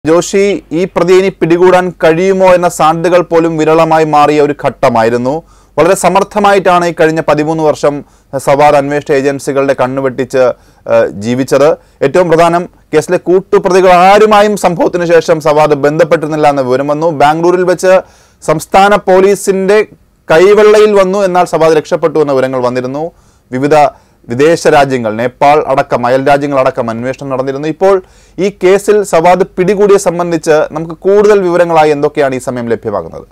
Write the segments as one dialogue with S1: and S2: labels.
S1: ജോഷി ഈ പ്രതിയെ ഇനി പിടികൂടാൻ കഴിയുമോ എന്ന സാധ്യതകൾ പോലും വിരളമായി മാറിയ ഒരു ഘട്ടമായിരുന്നു വളരെ സമർത്ഥമായിട്ടാണ് ഈ കഴിഞ്ഞ പതിമൂന്ന് വർഷം സവാർ അന്വേഷണ ഏജൻസികളുടെ കണ്ണുവെട്ടിച്ച് ഏഹ്, ജീവിച്ചത് ഏറ്റവും പ്രധാനം കേസിലെ കൂട്ടുപ്രതികൾ ആരുമായും സംഭവത്തിന് ശേഷം സവാദ് ബന്ധപ്പെട്ടിരുന്നില്ല എന്ന വിവരം വന്നു ബാംഗ്ലൂരിൽ വെച്ച് സംസ്ഥാന പോലീസിന്റെ കൈവെള്ളയിൽ വന്നു എന്നാൽ സവാദ് രക്ഷപ്പെട്ടു എന്ന വിവരങ്ങൾ വന്നിരുന്നു വിവിധ വിദേശ രാജ്യങ്ങൾ നേപ്പാൾ അടക്കം അയൽ രാജ്യങ്ങൾ അടക്കം അന്വേഷണം നടന്നിരുന്നു ഇപ്പോൾ ഈ കേസിൽ സവാദ് പിടികൂടിയെ സംബന്ധിച്ച് നമുക്ക് കൂടുതൽ വിവരങ്ങളായി എന്തൊക്കെയാണ് ഈ സമയം ലഭ്യമാകുന്നത്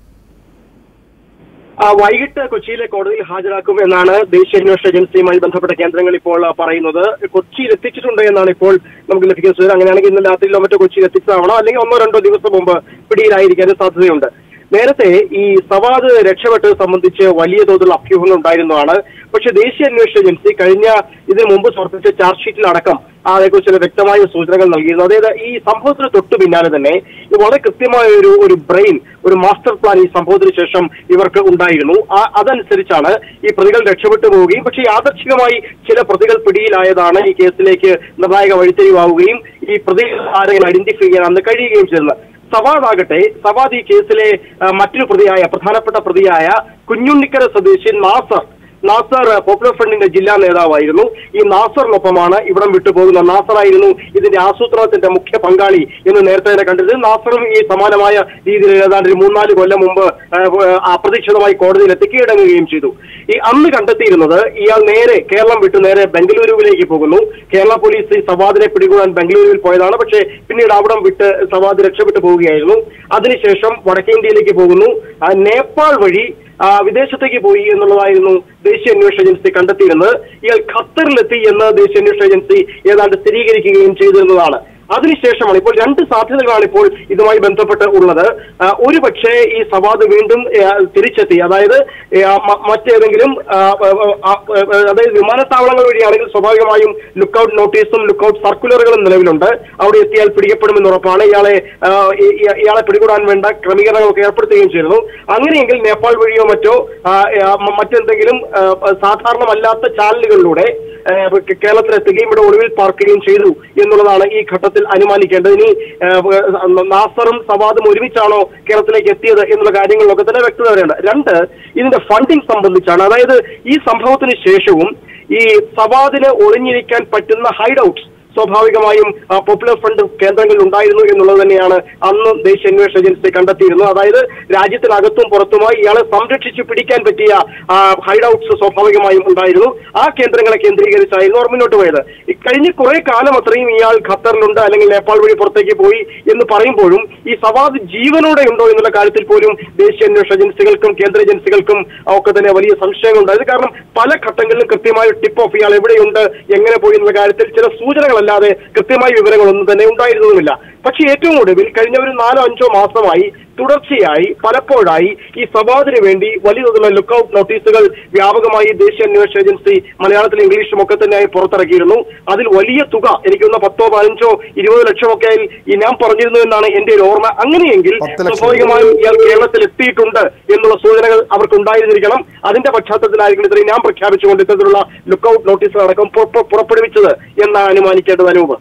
S2: ആ, വൈകിട്ട് കൊച്ചിയിലെ കോടതിയിൽ ഹാജരാക്കും എന്നാണ് ദേശീയ അന്വേഷണ ഏജൻസിയുമായി ബന്ധപ്പെട്ട കേന്ദ്രങ്ങൾ ഇപ്പോൾ ആ, പറയുന്നത് കൊച്ചിയിൽ എത്തിച്ചിട്ടുണ്ട് എന്നാണ് ഇപ്പോൾ നമുക്ക് ലഭിക്കുന്ന സൂചന അങ്ങനെയാണെങ്കിൽ ഇന്ന് രാത്രിയിലോ മറ്റോ കൊച്ചിയിൽ എത്തിച്ചതാവണം അല്ലെങ്കിൽ ഒന്നോ രണ്ടോ ദിവസം മുമ്പ് പിടിയിലായിരിക്കാനും സാധ്യതയുണ്ട് നേരത്തെ ഈ സവാദ് രക്ഷപ്പെട്ടത് സംബന്ധിച്ച് വലിയ തോതിലുള്ള അഭ്യൂഹങ്ങൾ ഉണ്ടായിരുന്നതാണ് പക്ഷേ ദേശീയ അന്വേഷണ ഏജൻസി കഴിഞ്ഞ ഇതിനു മുമ്പ് സമർപ്പിച്ച ചാർജ് ഷീറ്റിലടക്കം അതേക്കുറിച്ച് ചില വ്യക്തമായ സൂചനകൾ നൽകിയിരുന്നു അതായത് ഈ സംഭവത്തിന് തൊട്ടു പിന്നാലെ തന്നെ ഇത് വളരെ കൃത്യമായ ഒരു ഒരു ബ്രെയിൻ ഒരു മാസ്റ്റർ പ്ലാൻ ഈ സംഭവത്തിന് ശേഷം ഇവർക്ക് ഉണ്ടായിരുന്നു ആ- അതനുസരിച്ചാണ് ഈ പ്രതികൾ രക്ഷപ്പെട്ടു പോവുകയും പക്ഷേ യാദർച്ഛികമായി ചില പ്രതികൾ പിടിയിലായതാണ് ഈ കേസിലേക്ക് നിർണായക വഴിത്തിരിവാവുകയും ഈ പ്രതികൾ ആരെങ്കിലും ഐഡന്റിഫൈ ചെയ്യാൻ അന്ന് കഴിയുകയും ചെയ്തത് സവാദ് ആകട്ടെ സവാദ് ഈ കേസിലെ ആ, മറ്റൊരു പ്രതിയായ പ്രധാനപ്പെട്ട പ്രതിയായ കുഞ്ഞുണ്ണിക്കര സ്വദേശി നാസർ നാസർ പോപ്പുലർ ഫ്രണ്ടിന്റെ ജില്ലാ നേതാവായിരുന്നു ഈ നാസറിനൊപ്പമാണ് ഇവിടം വിട്ടുപോകുന്ന നാസറായിരുന്നു ഇതിന്റെ ആസൂത്രണത്തിന്റെ മുഖ്യ പങ്കാളി എന്ന് നേരത്തെ തന്നെ കണ്ടത് നാസറും ഈ സമാനമായ രീതിയിൽ ഏതാണ്ട് ഒരു മൂന്നാല് കൊല്ലം മുമ്പ് ആ, ആ, അപ്രതീക്ഷിതമായി കോടതിയിൽ എത്തി കീഴടങ്ങുകയും ചെയ്തു ഈ അന്ന് കണ്ടെത്തിയിരുന്നത് ഇയാൾ നേരെ കേരളം വിട്ട് നേരെ ബംഗളൂരുവിലേക്ക് പോകുന്നു കേരള പോലീസ് ഈ സവാദിനെ പിടികൂടാൻ ബംഗളൂരുവിൽ പോയതാണ് പക്ഷേ പിന്നീട് അവിടം വിട്ട് സവാദ് രക്ഷപ്പെട്ടു പോവുകയായിരുന്നു അതിനുശേഷം വടക്കേ ഇന്ത്യയിലേക്ക് പോകുന്നു ആ, നേപ്പാൾ വഴി ആ, വിദേശത്തേക്ക് പോയി എന്നുള്ളതായിരുന്നു ദേശീയ അന്വേഷണ ഏജൻസി കണ്ടെത്തിയിരുന്നത് ഇയാൾ ഖത്തറിലെത്തി എന്ന് ദേശീയ അന്വേഷണ ഏജൻസി ഏതാണ്ട് സ്ഥിരീകരിക്കുകയും ചെയ്തിരുന്നതാണ് അതിനുശേഷമാണ് ഇപ്പോൾ രണ്ട് സാധ്യതകളാണ് ഇപ്പോൾ ഇതുമായി ബന്ധപ്പെട്ട് ഉള്ളത് ആ, ഒരു പക്ഷേ ഈ സവാദ് വീണ്ടും ആ, തിരിച്ചെത്തി അതായത് ആ, മ- മറ്റേതെങ്കിലും ആ, ആ, ആ, ആ, അതായത് വിമാനത്താവളങ്ങൾ വഴിയാണെങ്കിൽ സ്വാഭാവികമായും ലുക്കൌട്ട് നോട്ടീസും ലുക്കൌട്ട് സർക്കുലറുകളും നിലവിലുണ്ട് അവിടെ എത്തിയാൽ പിടിക്കപ്പെടുമെന്ന് ഉറപ്പാണ് ഇയാളെ ആ, ഇ- ഇ- ഇയാളെ പിടികൂടാൻ വേണ്ട ക്രമീകരണങ്ങളൊക്കെ ഏർപ്പെടുത്തുകയും ചെയ്തിരുന്നു അങ്ങനെയെങ്കിൽ നേപ്പാൾ വഴിയോ മറ്റോ ആ, ആ, മ- മറ്റെന്തെങ്കിലും ആ, സാധാരണമല്ലാത്ത ചാനലുകളിലൂടെ ആ, കേരളത്തിലെത്തുകയും ഇവിടെ ഒളിവിൽ പാർക്കുകയും ചെയ്തു എന്നുള്ളതാണ് ഈ ഘട്ടത്തിൽ അനുമാനിക്കേണ്ടത് ഇനി ആ, നാസറും സവാദും ഒരുമിച്ചാണോ കേരളത്തിലേക്ക് എത്തിയത് എന്നുള്ള കാര്യങ്ങളിലൊക്കെ തന്നെ വ്യക്തത വരേണ്ട രണ്ട് ഇതിന്റെ ഫണ്ടിങ് സംബന്ധിച്ചാണ് അതായത് ഈ സംഭവത്തിന് ശേഷവും ഈ സവാദിന് ഒളിഞ്ഞിരിക്കാൻ പറ്റുന്ന ഹൈഡ് ഔട്ട്സ് സ്വാഭാവികമായും ആ, പോപ്പുലർ ഫ്രണ്ട് കേന്ദ്രങ്ങളിൽ ഉണ്ടായിരുന്നു എന്നുള്ളത് തന്നെയാണ് അന്ന് ദേശീയ അന്വേഷണ ഏജൻസി കണ്ടെത്തിയിരുന്നത് അതായത് രാജ്യത്തിനകത്തും പുറത്തുമായി ഇയാളെ സംരക്ഷിച്ച് പിടിക്കാൻ പറ്റിയ ഹൈഡ് ഔട്ട്സ് സ്വാഭാവികമായും ഉണ്ടായിരുന്നു ആ കേന്ദ്രങ്ങളെ കേന്ദ്രീകരിച്ചായിരുന്നു അവർ മുന്നോട്ട് പോയത് ഈ കഴിഞ്ഞ കുറെ കാലം അത്രയും ഇയാൾ ഖത്തറിലുണ്ട് അല്ലെങ്കിൽ നേപ്പാൾ വഴി പുറത്തേക്ക് പോയി എന്ന് പറയുമ്പോഴും ഈ സവാദ് ജീവനോടെ ഉണ്ടോ എന്നുള്ള കാര്യത്തിൽ പോലും ദേശീയ അന്വേഷണ ഏജൻസികൾക്കും കേന്ദ്ര ഏജൻസികൾക്കും ഒക്കെ തന്നെ വലിയ സംശയങ്ങളുണ്ടായത് കാരണം പല ഘട്ടങ്ങളിലും കൃത്യമായ ടിപ്പ് ഓഫ് ഇയാൾ എവിടെയുണ്ട് എങ്ങനെ പോയി എന്നുള്ള കാര്യത്തിൽ ചില സൂചനകളല്ലാതെ കൃത്യമായ വിവരങ്ങളൊന്നും തന്നെ ഉണ്ടായിരുന്നതുമില്ല പക്ഷേ ഏറ്റവും ഒടുവിൽ കഴിഞ്ഞ ഒരു നാലോ അഞ്ചോ മാസമായി തുടർച്ചയായി പലപ്പോഴായി ഈ സവാദിന് വേണ്ടി വലിയ തോതിലുള്ള ലുക്കൌട്ട് നോട്ടീസുകൾ വ്യാപകമായി ദേശീയ അന്വേഷണ ഏജൻസി മലയാളത്തിലും ഇംഗ്ലീഷിലും ഒക്കെ തന്നെയായി പുറത്തിറക്കിയിരുന്നു അതിൽ വലിയ തുക എനിക്കൊന്ന് പത്തോ പതിനഞ്ചോ ഇരുപത് ലക്ഷമൊക്കെ ആയി ഈ ഞാൻ പറഞ്ഞിരുന്നു എന്നാണ് എന്റെ ഒരു ഓർമ്മ അങ്ങനെയെങ്കിൽ
S1: പത്ത് ലക്ഷം.
S2: സ്വാഭാവികമായും ഇയാൾ കേരളത്തിൽ എത്തിയിട്ടുണ്ട് എന്നുള്ള സൂചനകൾ അവർക്ക് ഉണ്ടായിരുന്നിരിക്കണം അതിന്റെ പശ്ചാത്തലത്തിലായിരിക്കും ഇത്രയും ഞാൻ പ്രഖ്യാപിച്ചുകൊണ്ട് ഇത്തരത്തിലുള്ള ലുക്കൌട്ട് നോട്ടീസുകൾ അടക്കം പുറ- പുറപ്പെടുവിച്ചത് എന്നാണ് അനുമാനിക്കേണ്ടത് അനൂപ്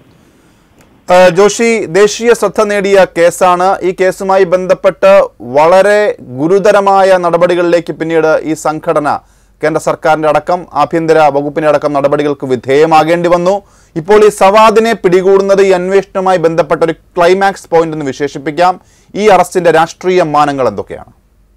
S1: ഏഹ് ജോഷി ദേശീയ ശ്രദ്ധ നേടിയ കേസാണ് ഈ കേസുമായി ബന്ധപ്പെട്ട് വളരെ ഗുരുതരമായ നടപടികളിലേക്ക് പിന്നീട് ഈ സംഘടന കേന്ദ്ര സർക്കാരിന്റെ അടക്കം ആഭ്യന്തര വകുപ്പിന്റെ അടക്കം നടപടികൾക്ക് വിധേയമാകേണ്ടി വന്നു ഇപ്പോൾ ഈ സവാദിനെ പിടികൂടുന്നത് ഈ അന്വേഷണവുമായി ബന്ധപ്പെട്ട ഒരു ക്ലൈമാക്സ് പോയിന്റ് എന്ന് വിശേഷിപ്പിക്കാം ഈ അറസ്റ്റിന്റെ രാഷ്ട്രീയ മാനങ്ങൾ എന്തൊക്കെയാണ്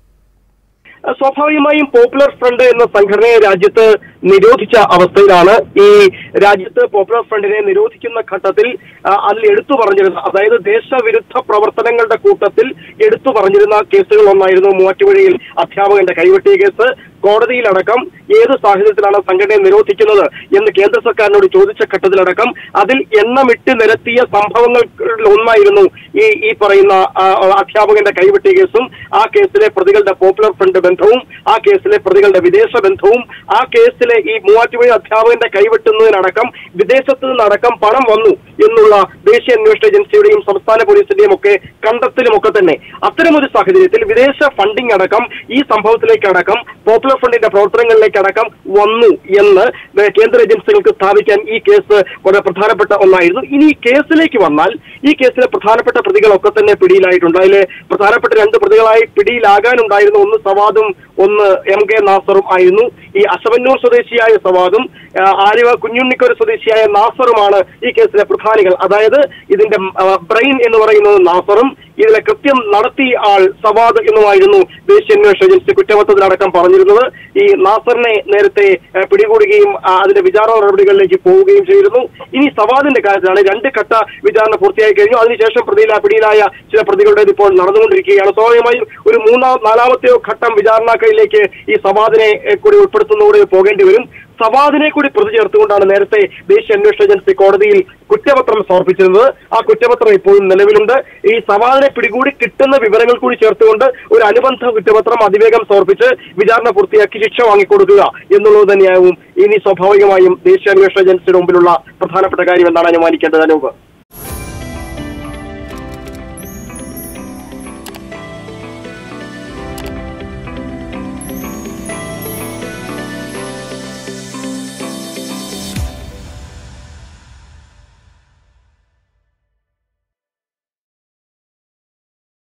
S2: സ്വാഭാവികമായും പോപ്പുലർ ഫ്രണ്ട് എന്ന സംഘടനയെ രാജ്യത്ത് നിരോധിച്ച അവസ്ഥയിലാണ് ഈ രാജ്യത്ത് പോപ്പുലർ ഫ്രണ്ടിനെ നിരോധിക്കുന്ന ഘട്ടത്തിൽ ആ, അതിൽ എടുത്തു പറഞ്ഞിരുന്ന അതായത് ദേശവിരുദ്ധ പ്രവർത്തനങ്ങളുടെ കൂട്ടത്തിൽ എടുത്തു പറഞ്ഞിരുന്ന കേസുകൾ ഒന്നായിരുന്നു മൂവാറ്റുപുഴയിൽ അധ്യാപകന്റെ കൈവെട്ടിയ കേസ് കോടതിയിലടക്കം ഏത് സാഹചര്യത്തിലാണ് സംഘടനയെ നിരോധിക്കുന്നത് എന്ന് കേന്ദ്ര സർക്കാരിനോട് ചോദിച്ച ഘട്ടത്തിലടക്കം അതിൽ എണ്ണമിട്ട് നിരത്തിയ സംഭവങ്ങളിൽ ഒന്നായിരുന്നു ഈ ഈ പറയുന്ന ആ, അധ്യാപകന്റെ കൈവെട്ടിയ കേസും ആ കേസിലെ പ്രതികളുടെ പോപ്പുലർ ഫ്രണ്ട് ബന്ധവും ആ കേസിലെ പ്രതികളുടെ വിദേശ ബന്ധവും ആ കേസിലെ ഈ മൂവാറ്റുപുഴ അധ്യാപകന്റെ കൈവെട്ടുന്നതിനടക്കം വിദേശത്ത് നിന്നടക്കം പണം വന്നു എന്നുള്ള ദേശീയ അന്വേഷണ ഏജൻസിയുടെയും സംസ്ഥാന പോലീസിന്റെയും ഒക്കെ കണ്ടെത്തലും ഒക്കെ തന്നെ അത്തരമൊരു സാഹചര്യത്തിൽ വിദേശ ഫണ്ടിംഗ് അടക്കം ഈ സംഭവത്തിലേക്ക് അടക്കം പോപ്പുലർ ഫ്രണ്ടിന്റെ പ്രവർത്തനങ്ങളിലേക്ക് അടക്കം വന്നു എന്ന് കേന്ദ്ര ഏജൻസികൾക്ക് സ്ഥാപിക്കാൻ ഈ കേസ് വളരെ പ്രധാനപ്പെട്ട ഒന്നായിരുന്നു ഇനി ഈ കേസിലേക്ക് വന്നാൽ ഈ കേസിലെ പ്രധാനപ്പെട്ട പ്രതികളൊക്കെ തന്നെ പിടിയിലായിട്ടുണ്ട് അതിലെ പ്രധാനപ്പെട്ട രണ്ട് പ്രതികളായി പിടിയിലാകാനുണ്ടായിരുന്ന ഒന്ന് സവാദും ഒന്ന് എം കെ നാസറും ആയിരുന്നു ഈ അശവന്നൂർ സ്വദേശിയായ സവാദും ആ, ആലുവ കുഞ്ഞുണ്ണിക്കോര സ്വദേശിയായ നാസറുമാണ് ഈ കേസിലെ പ്രധാനികൾ അതായത് ഇതിന്റെ ആ, ബ്രെയിൻ എന്ന് പറയുന്നത് നാസറും ഇതിലെ കൃത്യം നടത്തിയ ആൾ സവാദ് എന്നുമായിരുന്നു ദേശീയ അന്വേഷണ ഏജൻസി കുറ്റപത്രത്തിലടക്കം പറഞ്ഞിരുന്നത് ഈ നാസറിനെ നേരത്തെ ആ, പിടികൂടുകയും ആ, അതിന്റെ വിചാരണ നടപടികളിലേക്ക് പോവുകയും ചെയ്തിരുന്നു ഇനി സവാദിന്റെ കാര്യത്തിലാണ് രണ്ട് ഘട്ട വിചാരണ പൂർത്തിയായി കഴിഞ്ഞു അതിനുശേഷം പ്രതിയില പിടിയിലായ ചില പ്രതികളുടേത് ഇപ്പോൾ നടന്നുകൊണ്ടിരിക്കുകയാണ് സ്വാഭാവികമായും ഒരു മൂന്നാം നാലാമത്തെയോ ഘട്ടം വിചാരണക്കയിലേക്ക് ഈ സവാദിനെ ഏ, കൂടി ഉൾപ്പെടുത്തുന്നതോടെ പോകേണ്ടി വരും സവാദിനെ കൂടി പ്രതി ചേർത്തുകൊണ്ടാണ് നേരത്തെ ദേശീയ അന്വേഷണ ഏജൻസി കോടതിയിൽ കുറ്റപത്രം സമർപ്പിച്ചിരുന്നത് ആ കുറ്റപത്രം ഇപ്പോഴും നിലവിലുണ്ട് ഈ സവാദിനെ പിടികൂടി കിട്ടുന്ന വിവരങ്ങൾ കൂടി ചേർത്തുകൊണ്ട് ഒരു അനുബന്ധ കുറ്റപത്രം അതിവേഗം സമർപ്പിച്ച് വിചാരണ പൂർത്തിയാക്കി ശിക്ഷ വാങ്ങിക്കൊടുക്കുക എന്നുള്ളത് തന്നെയാവും ഇനി സ്വാഭാവികമായും ദേശീയ അന്വേഷണ ഏജൻസിയുടെ മുമ്പിലുള്ള പ്രധാനപ്പെട്ട കാര്യം എന്നാണ് അനുമാനിക്കേണ്ടത് അനൂപ്